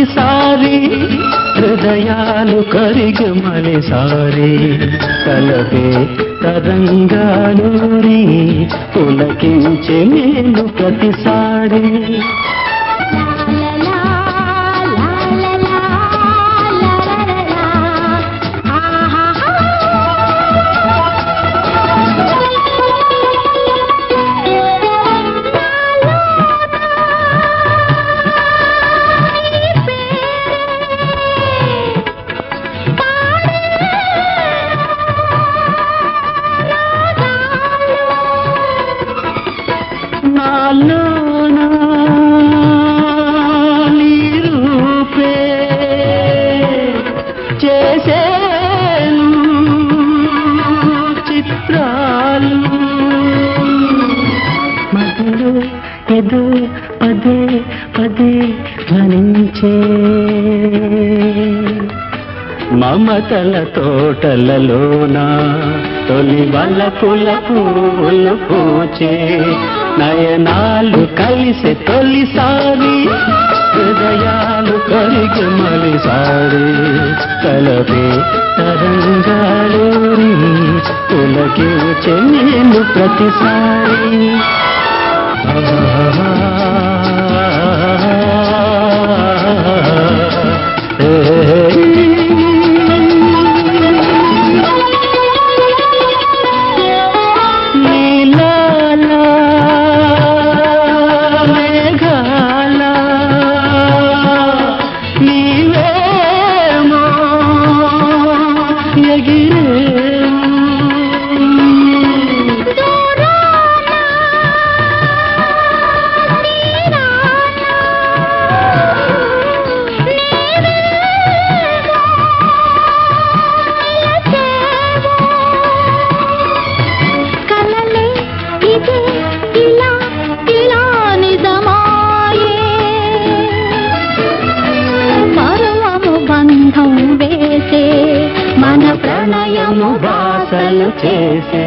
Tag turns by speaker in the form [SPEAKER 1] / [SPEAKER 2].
[SPEAKER 1] తొలిసారి హృదయాలు కరిగి మలిసారి కలపే తరంగాలూరి పులకించే నేను ప్రతిసారి నాలోన నీ రూపే చేసేను చిత్రాలు మధులు ఎదు పదే పదే ధ్వనించే మమతల తోటలలోన తొలి వలపుల పువ్వులు పూచే నయనాలు కలిసి తొలిసారి హృదయాలు కరిగి మలిసారి కలపే తరంగాలూరి పులకించే నేను ప్రతిసారి నీలాల మేఘాల నీవేమో ఎగిరేమో
[SPEAKER 2] కలలే ఇదే ఇలా ఇలా నిజమాయే పర్వము బంధం వేసే మన ప్రణయము
[SPEAKER 1] బాసలు చేసే